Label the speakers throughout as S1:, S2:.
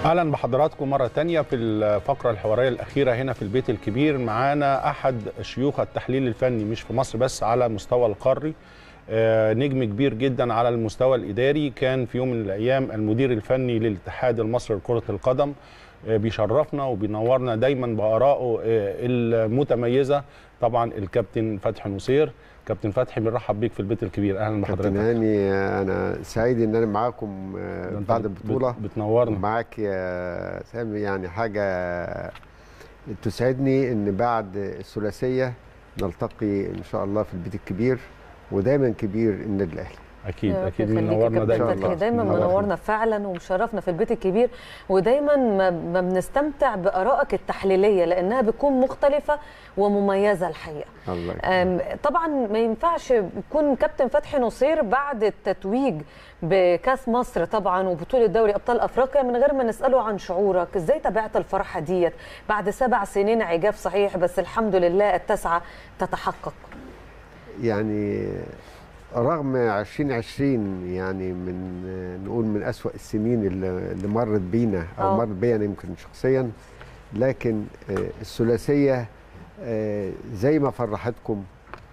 S1: اهلا بحضراتكم مره تانية في الفقره الحواريه الاخيره هنا في البيت الكبير معانا احد شيوخ التحليل الفني مش في مصر بس على المستوى القاري آه، نجم كبير جدا على المستوى الاداري كان في يوم من الايام المدير الفني للاتحاد المصري لكره القدم آه، بيشرفنا وبينورنا دايما بارائه آه، المتميزه طبعا الكابتن فتحي نصير كابتن فتحي بنرحب بيك في البيت الكبير اهلا
S2: كابتن
S1: بحضرتك
S2: هاني انا سعيد ان انا معاكم آه،
S1: ده أنت
S2: بعد
S1: بت-
S2: البطوله
S1: بتنورنا
S2: معاك يا سامي يعني حاجه تسعدني ان بعد الثلاثيه نلتقي ان شاء الله في البيت الكبير ودايما كبير النادي الاهلي
S1: اكيد
S3: يا
S1: اكيد
S3: رب يخليك يا
S1: منورنا
S3: كابتن
S1: دايما
S2: إن شاء
S3: فتحي
S2: الله.
S3: دايما
S2: منورنا.
S3: منورنا فعلا ومشرفنا في البيت الكبير ودايما ما ما بنستمتع بارائك التحليليه لانها بتكون مختلفه ومميزه الحقيقه
S2: الله يكرمك.
S3: أم، طبعا ما ينفعش يكون كابتن فتحي نصير بعد التتويج بكاس مصر طبعا وبطوله دوري ابطال افريقيا من غير ما نساله عن شعورك ازاي تابعت الفرحه ديت بعد سبع سنين عجاف صحيح بس الحمد لله التاسعه تتحقق
S2: يعني رغم 2020 يعني من نقول من أسوأ السنين اللي اللي مرت بينا او
S3: آه.
S2: مرت بيا أنا يمكن شخصيا لكن آه، الثلاثيه آه، زي ما فرحتكم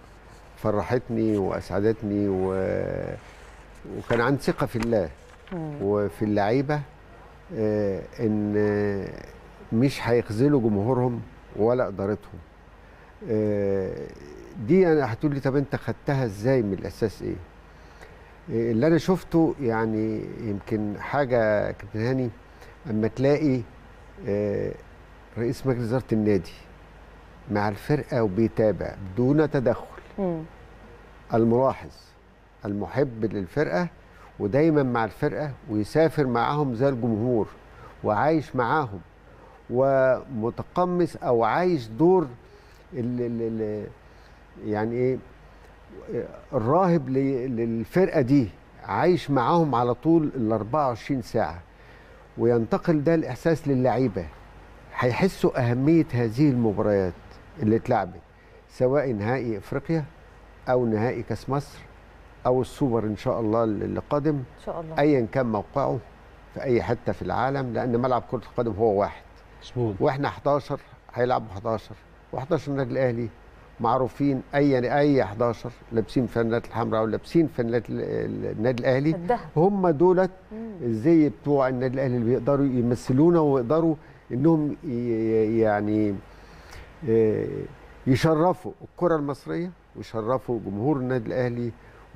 S2: فرحتني واسعدتني و... وكان عندي ثقه في الله وفي اللعيبه آه، ان آه، مش هيخذلوا جمهورهم ولا ادارتهم آه، دي انا هتقول لي طب انت خدتها ازاي من الاساس ايه آه، اللي انا شفته يعني يمكن حاجه يا كابتن هاني اما تلاقي آه، رئيس مجلس اداره النادي مع الفرقه وبيتابع دون تدخل
S3: مم.
S2: الملاحظ المحب للفرقه ودايما مع الفرقه ويسافر معاهم زي الجمهور وعايش معاهم ومتقمص او عايش دور ال ال ال يعني ايه الراهب ل- للفرقه دي عايش معاهم على طول ال 24 ساعه وينتقل ده الاحساس للعيبه هيحسوا اهميه هذه المباريات اللي اتلعبت سواء نهائي افريقيا او نهائي كاس مصر او السوبر ان شاء الله اللي قادم
S3: ان شاء الله
S2: ايا كان موقعه في اي حته في العالم لان ملعب كره القدم هو واحد
S1: مظبوط
S2: واحنا 11 هيلعبوا 11 و11 النادي الاهلي معروفين اي اي 11 لابسين فانلات الحمراء ولابسين فانلات ال- ال- النادي الاهلي
S3: الذهب
S2: هم دولت الزي بتوع النادي الاهلي اللي بيقدروا يمثلونا ويقدروا انهم ي- ي- يعني آه، يشرفوا الكره المصريه ويشرفوا جمهور النادي الاهلي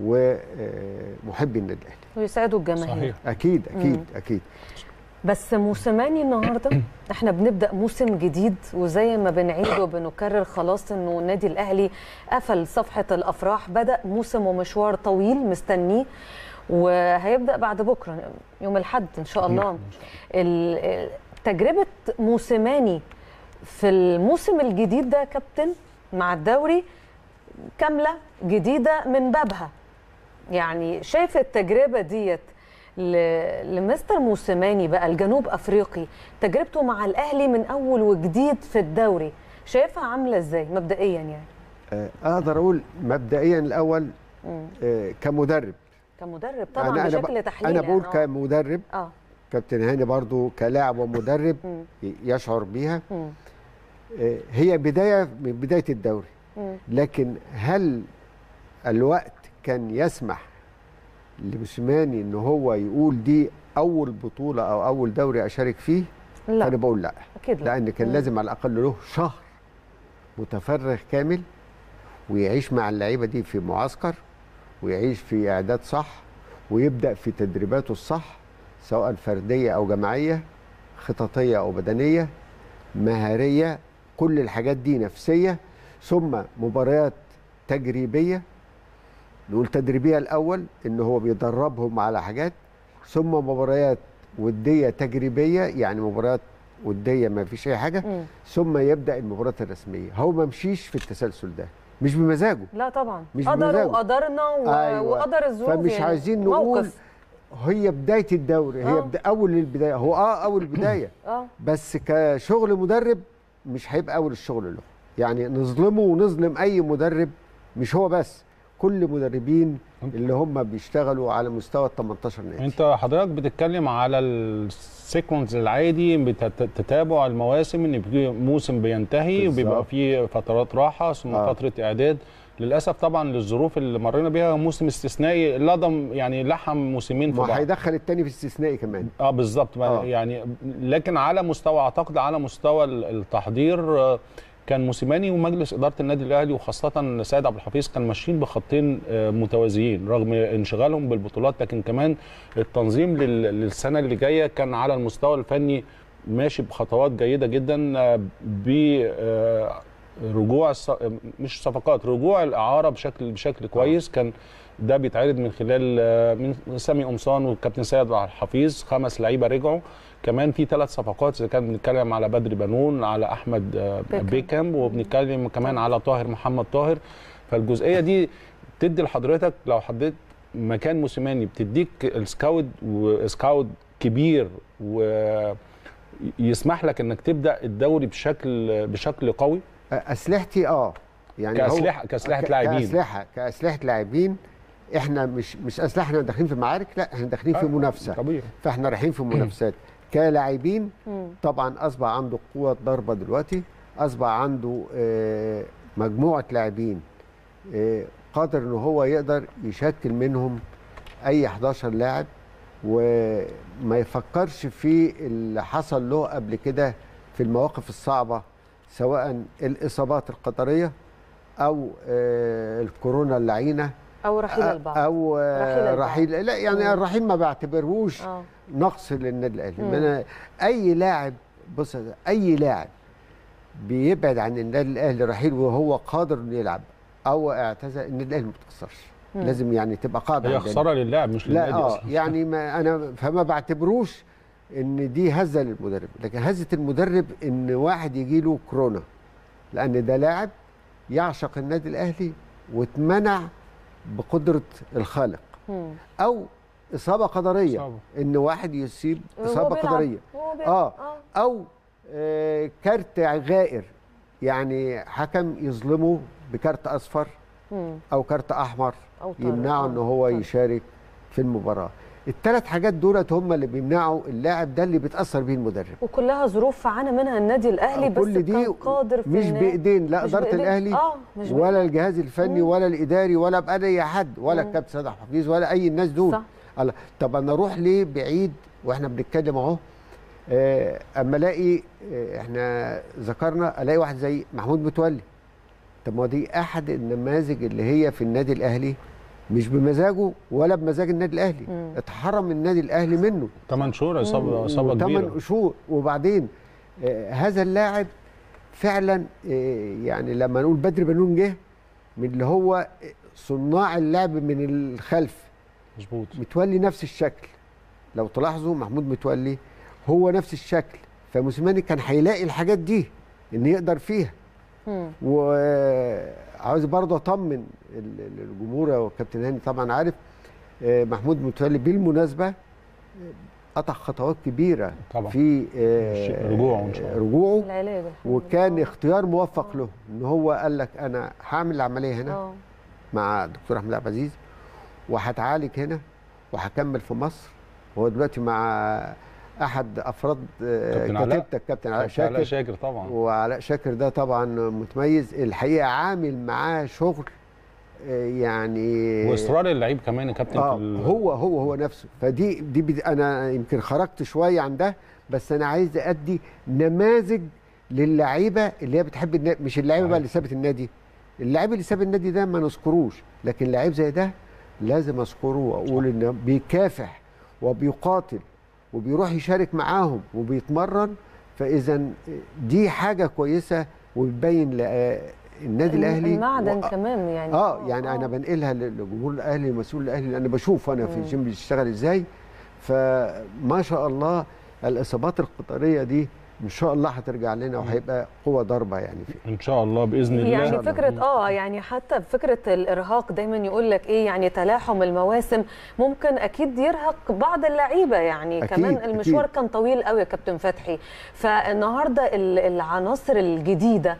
S2: ومحبي النادي الاهلي
S3: ويسعدوا الجماهير
S1: صحيح
S2: اكيد اكيد اكيد
S3: بس موسيماني النهارده احنا بنبدا موسم جديد وزي ما بنعيد وبنكرر خلاص انه النادي الاهلي قفل صفحه الافراح بدا موسم ومشوار طويل مستنيه وهيبدا بعد بكره يوم الاحد ان شاء الله ال- ال- تجربه موسيماني في الموسم الجديد ده يا كابتن مع الدوري كامله جديده من بابها يعني شايف التجربه ديت ل- لمستر موسيماني بقى الجنوب افريقي تجربته مع الاهلي من اول وجديد في الدوري شايفها عامله ازاي مبدئيا يعني
S2: آه، اقدر اقول مبدئيا الاول
S3: مم.
S2: آه، كمدرب
S3: كمدرب طبعا
S2: أنا- أنا
S3: بشكل
S2: ب-
S3: تحليلي
S2: انا بقول
S3: يعني.
S2: كمدرب
S3: اه
S2: كابتن هاني برضو كلاعب ومدرب
S3: مم.
S2: ي- يشعر بيها
S3: مم.
S2: آه، هي بدايه من بدايه الدوري
S3: مم.
S2: لكن هل الوقت كان يسمح لموسيماني ان هو يقول دي اول بطوله او اول دوري اشارك فيه فانا
S3: لا
S2: بقول لا
S3: اكيد لا
S2: لان كان
S3: مم.
S2: لازم على الاقل له شهر متفرغ كامل ويعيش مع اللعيبه دي في معسكر ويعيش في اعداد صح ويبدا في تدريباته الصح سواء فرديه او جماعيه خططيه او بدنيه مهاريه كل الحاجات دي نفسيه ثم مباريات تجريبيه نقول تدريبيه الاول ان هو بيدربهم على حاجات ثم مباريات وديه تجريبيه يعني مباريات وديه ما فيش اي حاجه
S3: مم.
S2: ثم يبدا المباريات الرسميه هو ما مشيش في التسلسل ده مش بمزاجه
S3: لا طبعا
S2: مش
S3: قدر
S2: بمزاجه.
S3: وقدرنا و...
S2: أيوة.
S3: وقدر الظروف
S2: فمش
S3: يعني.
S2: عايزين نقول
S3: موقف.
S2: هي بدايه الدوري هي
S3: آه.
S2: بدا اول البدايه هو اه اول البدايه
S3: اه
S2: بس كشغل مدرب مش هيبقى اول الشغل له يعني نظلمه ونظلم اي مدرب مش هو بس كل كل مدربين اللي هم بيشتغلوا على مستوى ال 18 نادي
S1: انت حضرتك بتتكلم على السيكونس العادي بتت- تتابع المواسم ان في موسم بينتهي
S2: بالظبط.
S1: وبيبقى فيه فترات راحه ثم
S2: آه.
S1: فتره اعداد للاسف طبعا للظروف اللي مرينا بيها موسم استثنائي لضم يعني لحم موسمين في
S2: ما
S1: بعض
S2: هيدخل التاني في استثنائي كمان
S1: اه بالظبط ما-
S2: آه.
S1: يعني لكن على مستوى اعتقد على مستوى ال- التحضير آه، كان موسيماني ومجلس اداره النادي الاهلي وخاصه سيد عبد الحفيظ كانوا ماشيين بخطين آه، متوازيين رغم انشغالهم بالبطولات لكن كمان التنظيم لل- للسنه اللي جايه كان على المستوى الفني ماشي بخطوات جيده جدا آه، ب آه، رجوع الص- مش صفقات رجوع الاعاره بشكل بشكل كويس كان ده بيتعرض من خلال آه، من سامي قمصان والكابتن سيد عبد الحفيظ خمس لعيبه رجعوا كمان في ثلاث صفقات اذا كان بنتكلم على بدر بنون على احمد آه،
S3: بيكهام.
S1: بيكام وبنتكلم كمان على طاهر محمد طاهر فالجزئيه دي تدي لحضرتك لو حددت مكان موسيماني بتديك السكاوت وسكاوت كبير ويسمح لك انك تبدا الدوري بشكل بشكل قوي
S2: اسلحتي اه يعني هو-
S1: كاسلحه كاسلحه
S2: ك-
S1: لاعبين
S2: كاسلحه كاسلحه لاعبين احنا مش مش اسلحه احنا داخلين في معارك لا احنا داخلين في
S1: آه،
S2: منافسه
S1: طبيعي
S2: فاحنا رايحين في منافسات كلاعبين
S3: مم.
S2: طبعا اصبح عنده قوه ضربه دلوقتي اصبح عنده آه، مجموعه لاعبين آه، قادر ان هو يقدر يشكل منهم اي 11 لاعب وما يفكرش في اللي حصل له قبل كده في المواقف الصعبه سواء الاصابات القطريه او آه، الكورونا اللعينه
S3: او رحيل البعض
S2: او آه،
S3: رحيل البعض.
S2: رحيل لا يعني
S3: مم.
S2: الرحيل ما بعتبرهوش
S3: اه
S2: نقص للنادي الاهلي
S3: مم.
S2: أنا اي لاعب بص اي لاعب بيبعد عن النادي الاهلي رحيل وهو قادر انه يلعب او اعتزل النادي الاهلي ما بتخسرش
S3: مم.
S2: لازم يعني تبقى قاعده
S1: هي
S2: عندنا.
S1: خساره للاعب مش
S2: لا
S1: للنادي
S2: اه
S1: اصلا
S2: يعني ما انا فما بعتبروش ان دي هزه للمدرب لكن هزه المدرب ان واحد يجي له كورونا لان ده لاعب يعشق النادي الاهلي واتمنع بقدره الخالق
S3: مم.
S2: او اصابه قدريه
S1: إصابة.
S2: ان واحد يصيب
S3: وهو
S2: اصابه
S3: بيلعب.
S2: قدريه
S3: وهو بيلعب.
S2: اه او آه كارت غائر يعني حكم يظلمه بكارت اصفر
S3: مم.
S2: او كارت احمر
S3: أو طرد.
S2: يمنعه ان
S3: آه،
S2: هو
S3: طرد.
S2: يشارك في المباراه الثلاث حاجات دولت هم اللي بيمنعوا اللاعب ده اللي بيتاثر بيه المدرب
S3: وكلها ظروف عانى منها النادي الاهلي بس
S2: كل دي
S3: كان قادر في
S2: مش
S3: إن-
S2: بايدين لا
S3: مش
S2: اداره
S3: بإيدين.
S2: الاهلي
S3: اه مش
S2: ولا الجهاز الفني
S3: مم.
S2: ولا الاداري ولا باي حد ولا
S3: مم.
S2: الكابتن سيد حفيظ ولا اي الناس دول
S3: صح
S2: الله طب انا اروح ليه بعيد واحنا بنتكلم اهو آه، اما الاقي آه، احنا ذكرنا الاقي واحد زي محمود متولي طب ما هو دي احد النماذج اللي هي في النادي الاهلي مش بمزاجه ولا بمزاج النادي الاهلي
S3: مم.
S2: اتحرم النادي الاهلي منه
S1: 8 شهور اصابه اصابه
S2: ثمان
S1: كبيره
S2: شهور وبعدين آه، هذا اللاعب فعلا آه، يعني لما نقول بدر بنون جه من اللي هو صناع اللعب من الخلف
S1: مظبوط
S2: متولي نفس الشكل لو تلاحظوا محمود متولي هو نفس الشكل فموسيماني كان هيلاقي الحاجات دي ان يقدر فيها
S3: مم.
S2: وعاوز برضه اطمن ال- ال- الجمهور والكابتن هاني طبعا عارف آه، محمود متولي بالمناسبه آه، قطع خطوات كبيره
S1: طبعا.
S2: في آه،
S1: ش- رجوعه إن شاء الله.
S2: رجوعه
S3: العلاج الحمد
S2: وكان
S3: لله.
S2: اختيار موفق له ان هو قال لك انا هعمل العمليه هنا
S3: اه
S2: مع الدكتور احمد عبد العزيز وهتعالج هنا وهكمل في مصر وهو دلوقتي مع احد افراد آه،
S1: كابتن علاء.
S2: كتيبتك كابتن علاء
S1: كابتن علاء
S2: شاكر
S1: شاكر طبعا
S2: وعلاء شاكر ده طبعا متميز الحقيقه عامل معاه شغل آه، يعني
S1: واصرار اللعيب كمان يا كابتن
S2: اه
S1: في ال-
S2: هو هو هو نفسه فدي دي بد... انا يمكن خرجت شويه عن ده بس انا عايز ادي نماذج للعيبه اللي هي بتحب النادي مش اللعيبه بقى اللي سابت النادي اللعيب اللي ساب النادي ده ما نذكروش لكن لعيب زي ده لازم اذكره واقول انه بيكافح وبيقاتل وبيروح يشارك معاهم وبيتمرن فاذا دي حاجه كويسه وبتبين ل- النادي الاهلي
S3: المعدن
S2: و-
S3: كمان يعني
S2: اه يعني انا بنقلها للجمهور الاهلي المسؤول الاهلي لان بشوف انا في
S3: مم.
S2: الجيم بيشتغل ازاي فما شاء الله الاصابات القطريه دي ان شاء الله هترجع لنا وهيبقى قوه ضربه يعني فيه
S1: ان شاء الله باذن الله
S3: يعني
S2: الله.
S3: فكرة اه يعني حتى فكرة الإرهاق دايما يقول لك إيه يعني تلاحم المواسم ممكن أكيد يرهق بعض اللعيبة يعني
S2: أكيد،
S3: كمان المشوار
S2: أكيد.
S3: كان طويل قوي يا كابتن فتحي فالنهاردة ال- العناصر الجديدة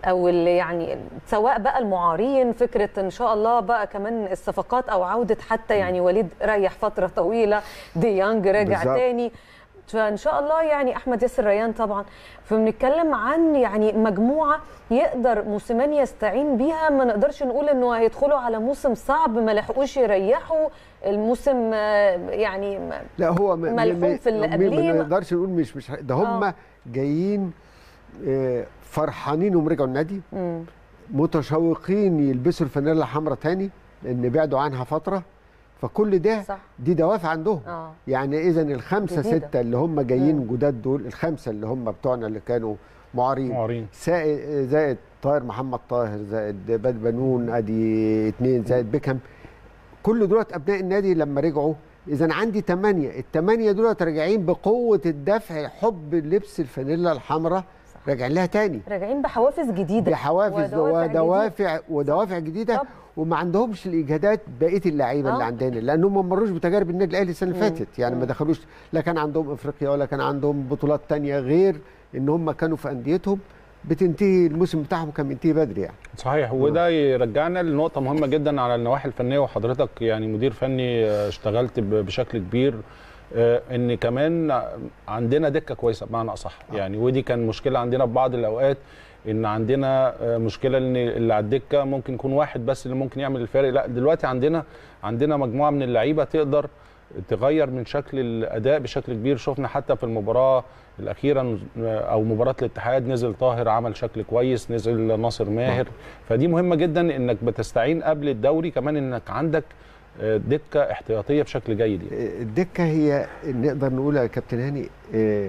S3: او اللي يعني سواء بقى المعارين فكره ان شاء الله بقى كمان الصفقات او عوده حتى يعني وليد ريح فتره طويله ديانج رجع
S2: بالظبط.
S3: تاني فان شاء الله يعني احمد ياسر ريان طبعا فبنتكلم عن يعني مجموعه يقدر موسيماني يستعين بيها ما نقدرش نقول انه هيدخلوا على موسم صعب ما لحقوش يريحوا الموسم آه، يعني ما-
S2: لا هو م- م-
S3: ملحوم في اللي
S2: م-
S3: قبليه.
S2: ما نقدرش نقول مش مش ده هم
S3: آه.
S2: جايين آه، فرحانين انهم رجعوا النادي
S3: مم.
S2: متشوقين يلبسوا الفانيلا الحمراء تاني لان بعدوا عنها فتره فكل ده
S3: صح
S2: دي دوافع عندهم
S3: اه
S2: يعني اذا الخمسه
S3: جديدة.
S2: سته اللي هم جايين جداد دول الخمسه اللي هم بتوعنا اللي كانوا معارين
S1: معارين
S2: سائد- زائد طاهر محمد طاهر زائد باد بنون ادي اثنين زائد بيكهام كل دولت ابناء النادي لما رجعوا اذا عندي ثمانيه الثمانيه دولت راجعين بقوه الدفع حب لبس الفانيلا الحمراء
S3: صح.
S2: راجعين لها تاني
S3: راجعين بحوافز جديده
S2: بحوافز
S3: ودوافع
S2: ودوافع ودوافع جديده
S3: طب.
S2: وما عندهمش الاجهادات بقيه اللعيبه
S3: آه.
S2: اللي عندنا لانهم ما مرروش بتجارب النادي الاهلي السنه اللي
S3: مم.
S2: فاتت يعني ما
S3: مم.
S2: دخلوش لا كان عندهم افريقيا ولا كان عندهم بطولات تانية غير ان هم كانوا في انديتهم بتنتهي الموسم بتاعهم كان بينتهي بدري يعني
S1: صحيح وده يرجعنا لنقطة مهمة جدا على النواحي الفنية وحضرتك يعني مدير فني آه، اشتغلت ب- بشكل كبير آه، ان كمان عندنا دكة كويسة بمعنى اصح يعني ودي كان مشكلة عندنا في بعض الاوقات ان عندنا آه، مشكلة ان اللي على الدكة ممكن يكون واحد بس اللي ممكن يعمل الفارق لا دلوقتي عندنا عندنا مجموعة من اللعيبة تقدر تغير من شكل الاداء بشكل كبير شفنا حتى في المباراه الاخيره او مباراه الاتحاد نزل طاهر عمل شكل كويس نزل ناصر ماهر فدي مهمه جدا انك بتستعين قبل الدوري كمان انك عندك آه، دكه احتياطيه بشكل جيد يعني.
S2: الدكه هي نقدر نقول يا كابتن هاني آه،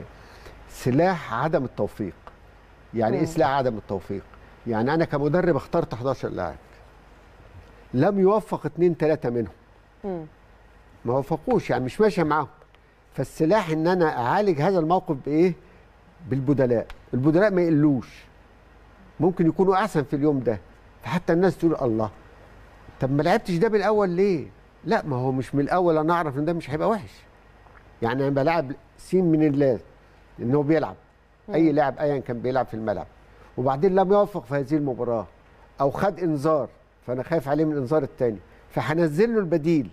S2: سلاح عدم التوفيق يعني ايه
S3: مم.
S2: سلاح عدم التوفيق يعني انا كمدرب اخترت 11 لاعب لم يوفق اثنين ثلاثه منهم
S3: مم.
S2: ما وفقوش يعني مش ماشيه معاهم فالسلاح ان انا اعالج هذا الموقف بايه بالبدلاء البدلاء ما يقلوش ممكن يكونوا احسن في اليوم ده فحتى الناس تقول الله طب ما لعبتش ده من الاول ليه لا ما هو مش من الاول انا اعرف ان ده مش هيبقى وحش يعني انا بلعب سين من الله ان هو بيلعب اي لاعب ايا كان بيلعب في الملعب وبعدين لم يوفق في هذه المباراه او خد انذار فانا خايف عليه من الانذار الثاني فهنزل له البديل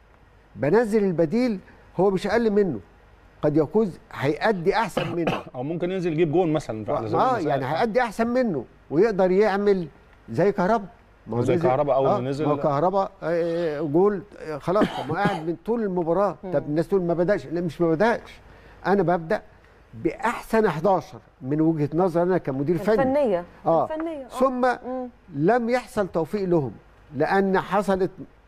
S2: بنزل البديل هو مش اقل منه قد يكون هيأدي احسن منه
S1: او ممكن ينزل يجيب جول مثلا على سبيل
S2: اه
S1: المثال.
S2: يعني هيأدي احسن منه ويقدر يعمل زي كهربا ما هو
S1: زي
S2: نزل-
S1: كهربا أول ما
S2: آه،
S1: نزل.
S2: ما هو كهربا آه، جول آه، خلاص طب ما قاعد من طول المباراه طب الناس تقول ما بداش لا مش ما بداش انا ببدا باحسن 11 من وجهه نظر انا كمدير فني
S3: الفنيه
S2: آه.
S3: الفنيه آه.
S2: ثم
S3: مم.
S2: لم يحصل توفيق لهم لان حصلت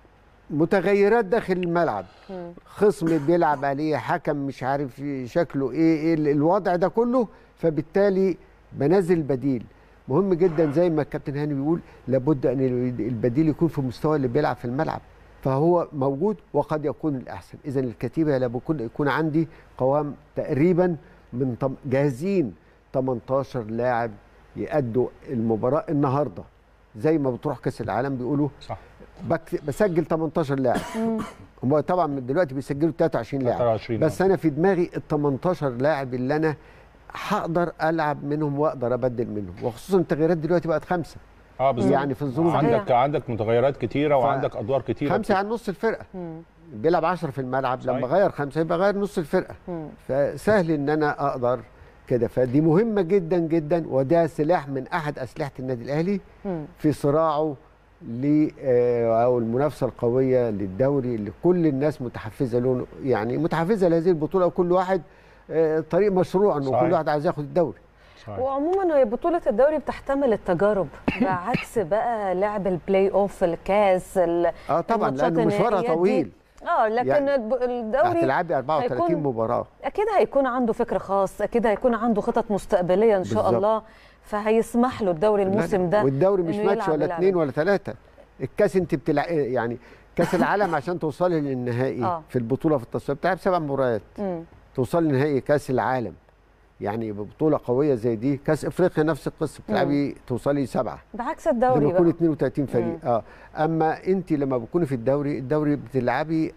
S2: متغيرات داخل الملعب
S3: مم.
S2: خصم بيلعب عليه حكم مش عارف شكله ايه, إيه ال- الوضع ده كله فبالتالي بنزل بديل مهم جدا زي ما الكابتن هاني بيقول لابد ان ال- البديل يكون في المستوى اللي بيلعب في الملعب فهو موجود وقد يكون الاحسن اذا الكتيبه لابد يكون عندي قوام تقريبا من طم- جاهزين 18 لاعب يأدوا المباراه النهارده زي ما بتروح كاس العالم بيقولوا
S1: صح
S2: بكت- بسجل 18 لاعب هم طبعا من دلوقتي بيسجلوا 23 لاعب
S1: 23
S2: بس انا في دماغي ال 18 لاعب اللي انا هقدر العب منهم واقدر ابدل منهم وخصوصا التغييرات دلوقتي بقت خمسه
S1: اه بالظبط
S2: يعني في الظروف دي
S1: عندك عندك متغيرات كتيره
S2: ف-
S1: وعندك ادوار كتيره
S2: خمسه عن نص الفرقه
S3: مم.
S2: بيلعب 10 في الملعب
S1: صحيح.
S2: لما غير خمسه يبقى غير نص الفرقه
S3: مم.
S2: فسهل ان انا اقدر كده فدي مهمه جدا جدا وده سلاح من احد اسلحه النادي الاهلي
S3: مم.
S2: في صراعه ل آه، او المنافسه القويه للدوري اللي كل الناس متحفزه له يعني متحفزه لهذه البطوله وكل واحد آه، طريق مشروع انه
S1: صحيح.
S2: كل واحد عايز ياخد الدوري
S1: صحيح.
S3: وعموما هي بطولة الدوري بتحتمل التجارب بعكس بقى لعب البلاي اوف الكاس ال-
S2: اه طبعا
S3: الماتشات
S2: لانه مشوارها
S3: النهائيات دي.
S2: طويل
S3: اه لكن
S2: يعني
S3: الب- الدوري
S2: هتلعبي 34
S3: هيكون-
S2: مباراه
S3: اكيد هيكون عنده فكر خاص اكيد هيكون عنده خطط مستقبليه ان شاء
S2: بالظبط.
S3: الله فهيسمح له الدوري الموسم ده
S2: والدوري مش
S3: إنه
S2: ماتش
S3: يلعب
S2: ولا
S3: اللعبة
S2: اثنين
S3: دي.
S2: ولا ثلاثه الكاس انت بتلعب يعني كاس العالم عشان توصلي للنهائي
S3: آه.
S2: في البطوله في التصفيات بتلعب سبع مباريات
S3: مم.
S2: توصل لنهائي كاس العالم يعني ببطوله قويه زي دي كاس افريقيا نفس القصه بتلعبي توصلي سبعه
S3: بعكس
S2: لما
S3: الدوري
S2: يكون
S3: بقى
S2: 32 فريق اه اما انت لما بتكوني في الدوري الدوري بتلعبي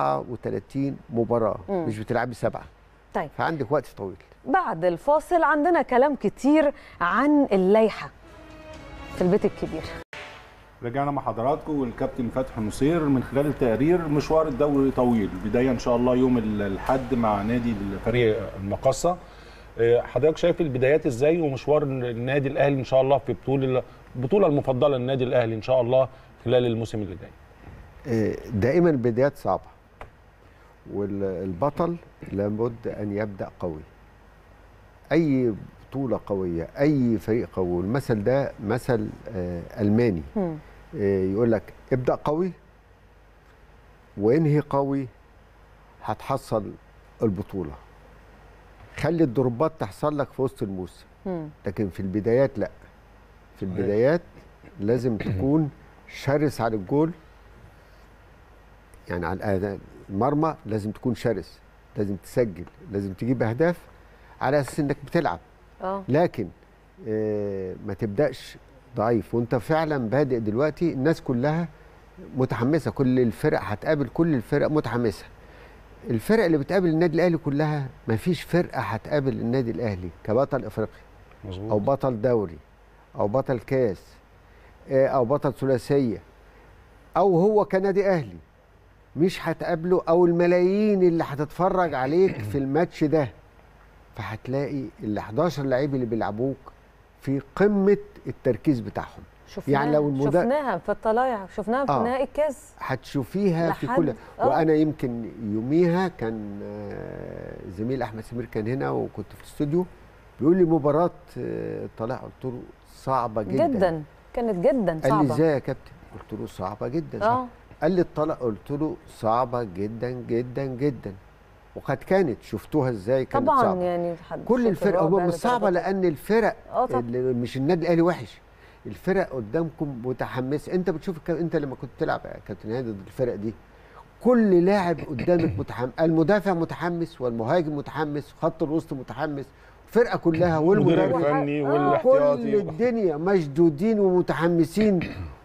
S2: 34 مباراه
S3: مم.
S2: مش بتلعبي سبعه
S3: طيب
S2: فعندك وقت طويل
S3: بعد الفاصل عندنا كلام كتير عن اللائحه في البيت الكبير
S1: رجعنا مع حضراتكم والكابتن فتحي نصير من خلال التقرير مشوار الدوري طويل بدايه ان شاء الله يوم الاحد مع نادي الفريق المقصه آه، حضرتك شايف البدايات ازاي ومشوار النادي الاهلي ان شاء الله في بطوله البطوله المفضله للنادي الاهلي ان شاء الله خلال الموسم اللي جاي
S2: آه، دائما البدايات صعبه والبطل لابد ان يبدا قوي اي بطوله قويه اي فريق قوي والمثل ده مثل آه، الماني
S3: مم.
S2: آه، يقول لك ابدا قوي وانهي قوي هتحصل البطوله خلي الضربات تحصل لك في وسط الموسم
S3: مم.
S2: لكن في البدايات لا في البدايات لازم تكون شرس على الجول يعني على المرمى لازم تكون شرس لازم تسجل لازم تجيب اهداف على اساس انك بتلعب
S3: اه
S2: لكن آه، ما تبداش ضعيف وانت فعلا بادئ دلوقتي الناس كلها متحمسه كل الفرق هتقابل كل الفرق متحمسه الفرق اللي بتقابل النادي الاهلي كلها ما فيش فرقه هتقابل النادي الاهلي كبطل افريقي
S1: مظبوط
S2: او بطل دوري او بطل كاس آه، او بطل ثلاثيه او هو كنادي اهلي مش هتقابله او الملايين اللي هتتفرج عليك في الماتش ده فهتلاقي ال 11 لعيب اللي بيلعبوك في قمه التركيز بتاعهم
S3: شفناها
S2: يعني لو المدا-
S3: شفناها في الطلايع شفناها في
S2: آه.
S3: نهائي الكاس
S2: هتشوفيها في
S3: لحد-
S2: كل
S3: آه.
S2: وانا يمكن يوميها كان آه، زميل احمد سمير كان هنا وكنت في الاستوديو بيقول لي مباراه آه، الطلاع قلت له صعبه جدا
S3: جدا كانت جدا
S2: قال لي
S3: صعبه
S2: ازاي يا كابتن قلت له صعبه جدا
S3: اه
S2: قال لي الطلاق قلت له صعبه جدا جدا جدا وقد كانت شفتوها ازاي كانت
S3: طبعا
S2: صعبه
S3: يعني حد
S2: كل
S3: شوف
S2: الفرق
S3: الرابع
S2: هم مش
S3: اللي
S2: صعبه
S3: ضربته.
S2: لان الفرق
S3: اه طبعا
S2: اللي مش النادي الاهلي وحش الفرق قدامكم متحمسه انت بتشوف الك- انت لما كنت تلعب يا كابتن هادي ضد الفرق دي كل لاعب قدامك متحمس المدافع متحمس والمهاجم متحمس وخط الوسط متحمس الفرقه كلها
S1: المدير
S2: والمدرب
S1: الفني
S3: آه.
S2: كل
S1: والاحتياطي
S2: الدنيا مشدودين ومتحمسين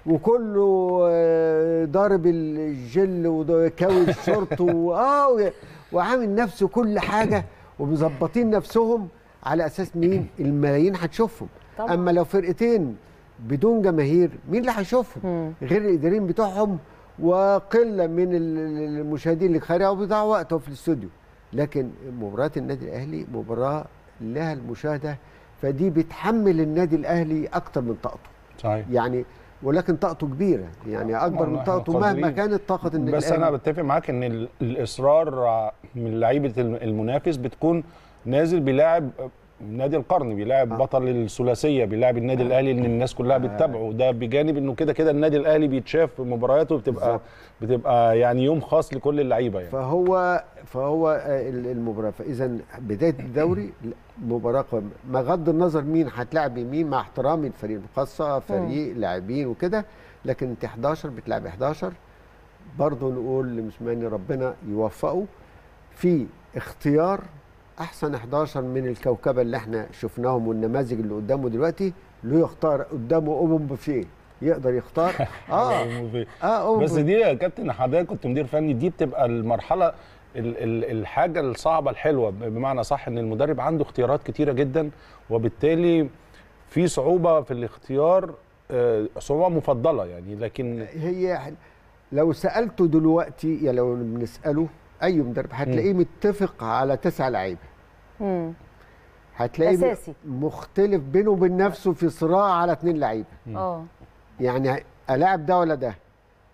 S2: وكله آه، ضارب الجل وكاوي الشورت و- اه و- وعامل نفسه كل حاجه ومظبطين نفسهم على اساس مين الملايين هتشوفهم
S3: طبعا.
S2: اما لو فرقتين بدون جماهير مين اللي هيشوفهم
S3: مم.
S2: غير الاداريين بتوعهم وقله من ال- ال- المشاهدين اللي خارجه وبيضيعوا وقتهم في الاستوديو لكن مباراه النادي الاهلي مباراه لها المشاهده فدي بتحمل النادي الاهلي اكتر من طاقته
S1: صحيح
S2: يعني ولكن طاقته كبيره يعني اكبر من
S1: إحنا
S2: طاقته مهما
S1: قادرين.
S2: كانت طاقه النادي
S1: بس انا
S2: الاهلي
S1: بتفق معاك ان ال- الاصرار من لعيبه الم- المنافس بتكون نازل بيلاعب نادي القرن بيلاعب
S2: آه.
S1: بطل الثلاثيه بيلاعب النادي الاهلي ان الناس كلها بتتابعه ده بجانب انه كده كده النادي الاهلي بيتشاف في مبارياته بتبقى
S2: بالظبط.
S1: بتبقى يعني يوم خاص لكل اللعيبه يعني
S2: فهو فهو آه، ال- المباراه فاذا بدايه الدوري لا، مباراه قوية. بغض النظر مين هتلاعب مين مع احترامي الفريق الخاصه فريق لاعبين وكده لكن انت 11 بتلعب 11 برضه نقول لمسماني ربنا يوفقه في اختيار احسن 11 من الكوكبه اللي احنا شفناهم والنماذج اللي قدامه دلوقتي له يختار قدامه امم بوفيه يقدر يختار اه اه أمم
S1: بس دي يا كابتن حضرتك كنت مدير فني دي بتبقى المرحله ال- ال- الحاجه الصعبه الحلوه بمعنى صح ان المدرب عنده اختيارات كتيره جدا وبالتالي في صعوبه في الاختيار آه، صعوبه مفضله يعني لكن
S2: هي لو سالته دلوقتي يعني لو بنساله اي مدرب هتلاقيه متفق على تسع لعيبه
S3: مم.
S2: هتلاقيه
S3: أساسي.
S2: مختلف بينه وبين نفسه في صراع على اثنين لعيبه
S3: اه
S2: يعني الاعب ده ولا ده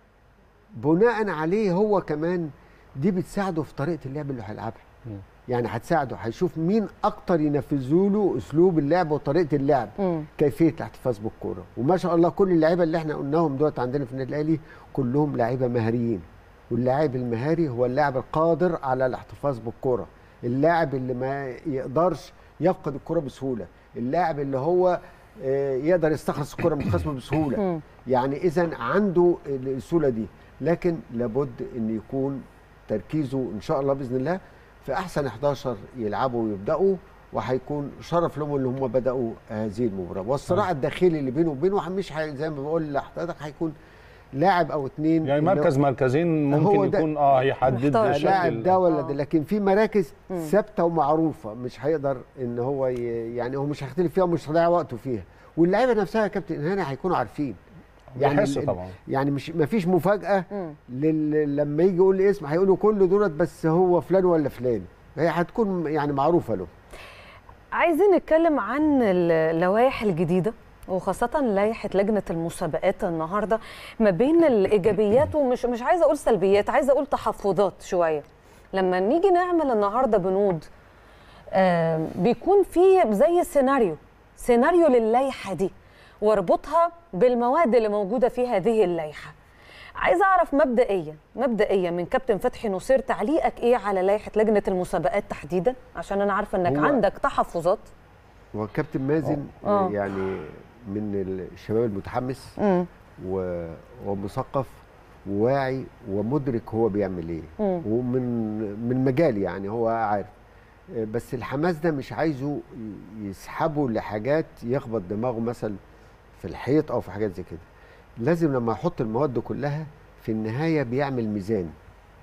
S2: بناء عليه هو كمان دي بتساعده في طريقه اللعب اللي هيلعبها
S1: مم.
S2: يعني هتساعده هيشوف مين اكتر ينفذوا له اسلوب اللعب وطريقه اللعب
S3: مم.
S2: كيفيه الاحتفاظ بالكوره وما شاء الله كل اللعيبه اللي احنا قلناهم دلوقتي عندنا في النادي الاهلي كلهم لعيبه مهاريين واللاعب المهاري هو اللاعب القادر على الاحتفاظ بالكوره اللاعب اللي ما يقدرش يفقد الكوره بسهوله اللاعب اللي هو آه، يقدر يستخلص الكوره من خصمه بسهوله
S3: مم.
S2: يعني اذا عنده السهوله دي لكن لابد ان يكون تركيزه ان شاء الله باذن الله في احسن 11 يلعبوا ويبداوا وهيكون شرف لهم اللي هم بداوا هذه المباراه والصراع الداخلي اللي بينه وبينه مش هي- زي ما بقول لحضرتك هيكون لاعب او اتنين
S1: يعني
S2: اللي
S1: مركز مركزين
S2: هو
S1: ممكن
S2: ده-
S1: يكون اه هيحدد
S3: محتار.
S1: شكل
S2: لاعب
S1: ال-
S2: ده ولا
S3: آه.
S2: ده لكن في مراكز
S3: مم.
S2: ثابته ومعروفه مش هيقدر ان هو ي... يعني هو مش هيختلف فيها ومش هيضيع وقته فيها واللعيبه نفسها يا كابتن هنا هيكونوا عارفين
S1: بيحس
S2: ال-
S1: طبعا
S2: يعني مش ما فيش مفاجاه
S3: مم.
S2: لل... لما يجي يقول لي اسم هيقولوا كل دولت بس هو فلان ولا فلان هي هتكون يعني معروفه له
S3: عايزين نتكلم عن اللوائح الجديدة وخاصة لائحة لجنة المسابقات النهاردة ما بين الإيجابيات ومش مش عايزة أقول سلبيات عايزة أقول تحفظات شوية لما نيجي نعمل النهاردة بنود آه بيكون في زي سيناريو سيناريو للائحة دي واربطها بالمواد اللي موجودة في هذه اللائحة عايزة أعرف مبدئيا مبدئيا من كابتن فتحي نصير تعليقك إيه على لائحة لجنة المسابقات تحديدا عشان أنا عارفة إنك
S2: هو-
S3: عندك تحفظات
S2: هو كابتن مازن
S3: آه.
S2: يعني من الشباب المتحمس
S3: مم.
S2: و... ومثقف وواعي ومدرك هو بيعمل ايه
S3: مم.
S2: ومن من مجالي يعني هو عارف بس الحماس ده مش عايزه ي- يسحبه لحاجات يخبط دماغه مثلا في الحيط او في حاجات زي كده لازم لما يحط المواد كلها في النهايه بيعمل ميزان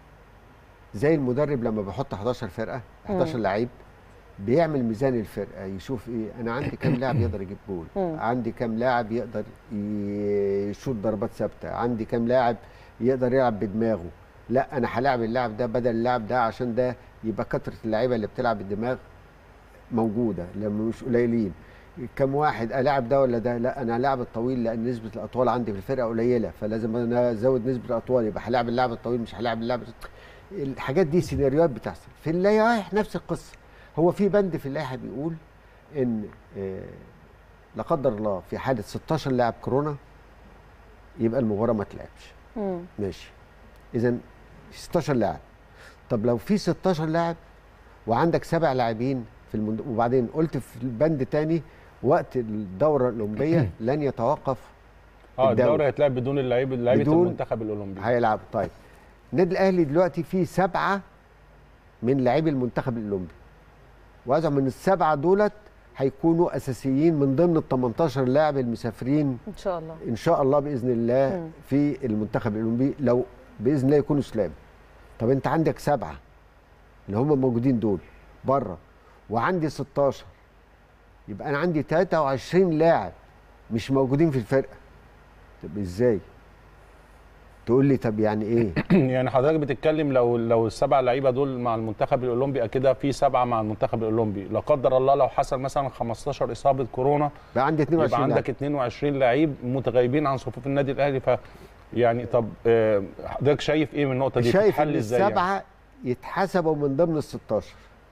S2: زي المدرب لما بيحط 11 فرقه 11
S3: مم.
S2: لعيب بيعمل ميزان الفرقه يشوف ايه انا عندي كام لاعب يقدر يجيب جول
S3: مم.
S2: عندي كام لاعب يقدر ي- يشوط ضربات ثابته عندي كام لاعب يقدر يلعب بدماغه لا انا هلاعب اللاعب ده بدل اللاعب ده عشان ده يبقى كثره اللعيبه اللي بتلعب بالدماغ موجوده لما مش قليلين كم واحد الاعب ده ولا ده لا انا هلاعب الطويل لان نسبه الاطوال عندي في الفرقه قليله فلازم انا ازود نسبه الاطوال يبقى هلاعب اللاعب الطويل مش هلاعب اللاعب الحاجات دي سيناريوهات بتحصل في اللائحه نفس القصه هو في بند في اللائحه بيقول ان آه، لا قدر الله في حاله 16 لاعب كورونا يبقى المباراه ما تلعبش
S3: مم.
S2: ماشي اذا 16 لاعب طب لو في 16 لاعب وعندك سبع لاعبين في المند... وبعدين قلت في البند تاني وقت الدوره الاولمبيه لن يتوقف
S1: اه
S2: الدوري.
S1: الدوري هيتلعب بدون اللعيبه لعيبه
S2: بدون-
S1: المنتخب الاولمبي
S2: هيلعب طيب النادي الاهلي دلوقتي فيه سبعه من لاعبي المنتخب الاولمبي وهذا من السبعه دولت هيكونوا اساسيين من ضمن ال 18 لاعب المسافرين
S3: إن شاء الله
S2: ان شاء الله باذن الله
S3: مم.
S2: في المنتخب الاولمبي لو باذن الله يكونوا سلام طب انت عندك سبعه اللي هم موجودين دول بره وعندي 16 يبقى انا عندي 23 لاعب مش موجودين في الفرقه طب ازاي تقول لي طب يعني ايه
S1: يعني حضرتك بتتكلم لو لو السبع لعيبه دول مع المنتخب الاولمبي كده في سبعه مع المنتخب الاولمبي لا قدر الله لو حصل مثلا 15 اصابه كورونا
S2: بقى عندي 22
S1: يبقى عندك
S2: لاعب
S1: 22 لعيب متغيبين عن صفوف النادي الاهلي ف يعني طب آه، حضرتك شايف ايه من النقطه دي
S2: شايف
S1: تتحل
S2: ان
S1: ازاي يعني؟
S2: السبعه يتحسبوا من ضمن ال 16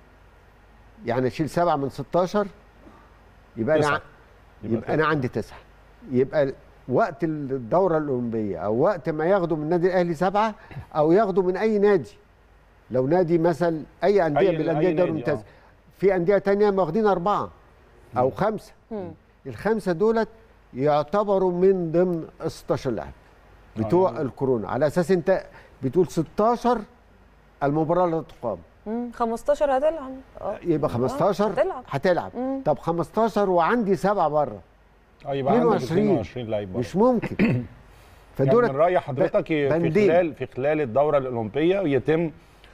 S2: يعني اشيل سبعه من 16 يبقى
S1: تسعة.
S2: انا يبقى انا عندي تسعه يبقى وقت الدوره الاولمبيه او وقت ما ياخدوا من النادي الاهلي سبعه او ياخدوا من اي نادي لو نادي مثلا اي انديه
S1: أي-
S2: من الانديه
S1: أي
S2: الدوري
S1: نادي،
S2: الممتاز في انديه تانية واخدين اربعه او خمسه
S3: مم.
S2: الخمسه دولت يعتبروا من ضمن ال 16 لاعب بتوع
S1: يعني-
S2: الكورونا على اساس انت بتقول 16 المباراه لا تقام
S3: مم. 15 هتلعب اه
S2: يبقى 15
S3: هتلعب.
S2: هتلعب
S3: مم.
S2: طب 15 وعندي سبعه بره
S1: اه يبقى عندك
S2: 22
S1: 22 لعيب برضه.
S2: مش ممكن
S1: يعني
S2: فدول
S1: من راي حضرتك في
S2: بندين.
S1: خلال في خلال الدوره الاولمبيه يتم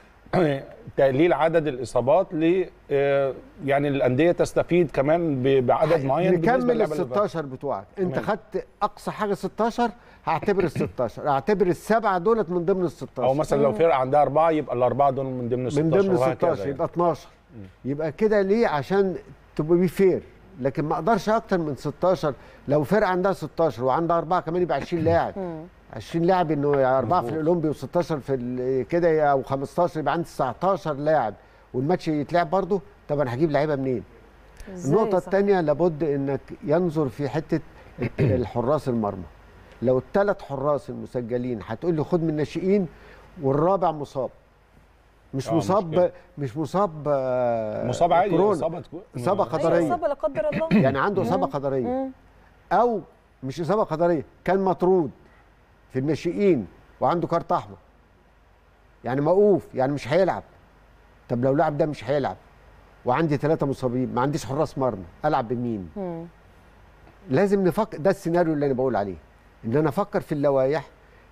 S1: تقليل عدد الاصابات ل آه، يعني الانديه تستفيد كمان ب- بعدد معين بالنسبة
S2: نكمل ال
S1: للعيبة اللي بره.
S2: 16 بتوعك انت
S1: تمام.
S2: خدت اقصى حاجه 16 هعتبر ال 16 اعتبر السبعه دولت من ضمن ال 16
S1: او مثلا لو فرقه عندها اربعه يبقى الاربعه دول من ضمن ال 16
S2: من ضمن ال
S1: وهكذا
S2: 16
S1: يعني.
S2: يبقى 12 يبقى كده ليه عشان تبقى بيه فير لكن ما اقدرش اكتر من 16 لو فرقه عندها 16 وعندها اربعه كمان يبقى 20 لاعب 20 لاعب انه اربعه في
S1: مظبوط.
S2: الاولمبي و16 في ال- كده او 15 يبقى عندي 19 لاعب والماتش يتلعب برضه طب انا هجيب لعيبه منين؟
S3: إزاي
S2: النقطة
S3: صح؟
S2: الثانية لابد انك ينظر في حتة الحراس المرمى لو الثلاث حراس المسجلين هتقول لي خد من الناشئين والرابع مصاب مش
S1: آه،
S2: مصاب
S1: مشكلة.
S2: مش مصاب آه،
S1: مصاب عادي
S2: كورونا
S1: اصابه تكون-
S2: إصابة
S3: أي
S2: قدرية.
S3: إصابة لا قدر الله
S2: يعني عنده اصابة قدرية
S3: مم.
S2: او مش اصابة قدرية كان مطرود في الناشئين وعنده كارت احمر يعني موقوف يعني مش هيلعب طب لو لعب ده مش هيلعب وعندي ثلاثة مصابين ما عنديش حراس مرمى العب بمين؟
S3: مم.
S2: لازم نفكر ده السيناريو اللي انا بقول عليه ان انا افكر في اللوائح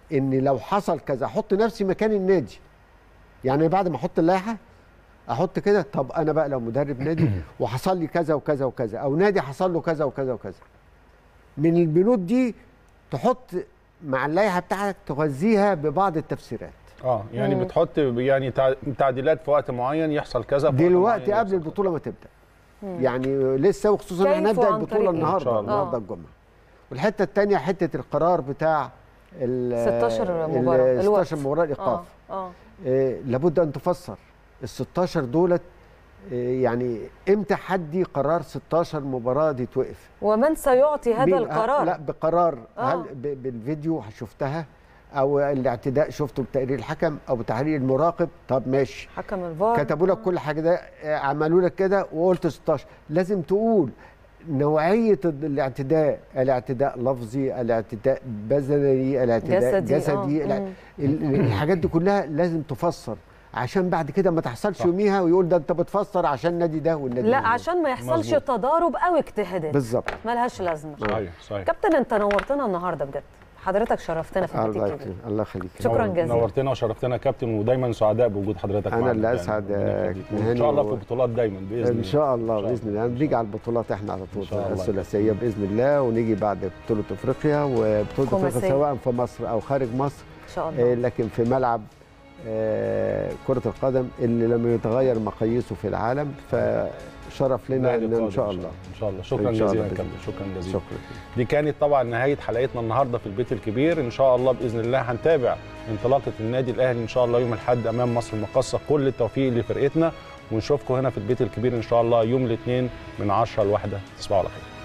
S2: ان لو حصل كذا احط نفسي مكان النادي يعني بعد ما احط اللائحه احط كده طب انا بقى لو مدرب نادي وحصل لي كذا وكذا وكذا او نادي حصل له كذا وكذا وكذا من البنود دي تحط مع اللائحه بتاعتك تغذيها ببعض التفسيرات
S1: اه يعني
S3: مم.
S1: بتحط يعني تع- تعديلات في وقت معين يحصل كذا في وقت
S2: دلوقتي
S1: معين
S2: قبل
S1: يحصل
S2: البطوله ما تبدا يعني لسه وخصوصا
S3: كيف
S2: هنبدا
S3: وعن
S2: البطوله
S3: طريق إيه؟
S1: إن شاء
S2: النهارده
S1: الله.
S2: النهارده
S3: آه.
S2: الجمعه والحته الثانيه حته القرار بتاع ال
S3: 16 مباراة،
S2: ال
S3: الوقت.
S2: 16 مباراه الايقاف
S3: اه اه
S2: آه، لابد ان تفسر ال 16 دولت آه، يعني امتى حد قرار 16 مباراه دي توقف
S3: ومن سيعطي هذا
S2: مين؟
S3: القرار
S2: لا بقرار
S3: آه.
S2: هل ب- بالفيديو شفتها او الاعتداء شفته بتقرير الحكم او بتحرير المراقب طب ماشي
S3: حكم الفار
S2: كتبوا لك كل حاجه ده آه، عملوا لك كده وقلت 16 لازم تقول نوعيه الاعتداء الاعتداء لفظي الاعتداء بدني الاعتداء
S3: جسدي،
S2: جسدي,
S3: آه.
S2: جسدي
S3: مم.
S2: ال- الحاجات دي كلها لازم تفسر عشان بعد كده ما تحصلش
S1: صح.
S2: يوميها ويقول ده انت بتفسر عشان النادي ده والنادي
S3: لا
S2: ده.
S3: عشان ما يحصلش
S1: مظبوط.
S3: تضارب او اجتهادات
S2: بالظبط
S3: ملهاش لازمه
S1: صحيح صحيح
S3: كابتن انت نورتنا النهارده بجد حضرتك شرفتنا في البيت
S2: الله
S3: الكبير
S2: يخليك الله يخليك
S3: شكراً
S1: نور-
S3: جزيلا.
S1: نورتنا وشرفتنا يا كابتن ودايما سعداء بوجود حضرتك
S2: أنا
S1: معانا
S2: اللي
S1: يعني.
S2: أسعد،
S1: ربنا
S2: آه،
S1: يخليك.
S2: كابتن
S1: وان شاء الله
S2: هاني
S1: في بطولات دايما باذن
S2: ان شاء الله
S1: إن شاء
S2: باذن الله نيجي على البطولات احنا على طول
S1: إن شاء الله.
S2: الثلاثيه باذن الله ونيجي بعد بطوله افريقيا وبطوله افريقيا
S3: خماسية.
S2: سواء في مصر او خارج مصر
S3: ان شاء
S2: آه،
S3: الله
S2: لكن في ملعب آه، كره القدم اللي لم يتغير مقاييسه في العالم فشرف لنا
S1: نهائي
S2: ان ان
S1: القادم
S2: شاء الله
S1: ان شاء الله شكرا
S2: إن شاء الله
S1: جزيلا يا
S2: بإذن
S1: كابتن
S2: الله.
S1: شكرا جزيلا
S2: شكرا
S1: دي كانت طبعا نهايه حلقتنا النهارده في البيت الكبير ان شاء الله باذن الله هنتابع انطلاقه النادي الاهلي ان شاء الله يوم الاحد امام مصر المقاصه كل التوفيق لفرقتنا ونشوفكم هنا في البيت الكبير ان شاء الله يوم الاثنين من 10 لواحدة تصبحوا على خير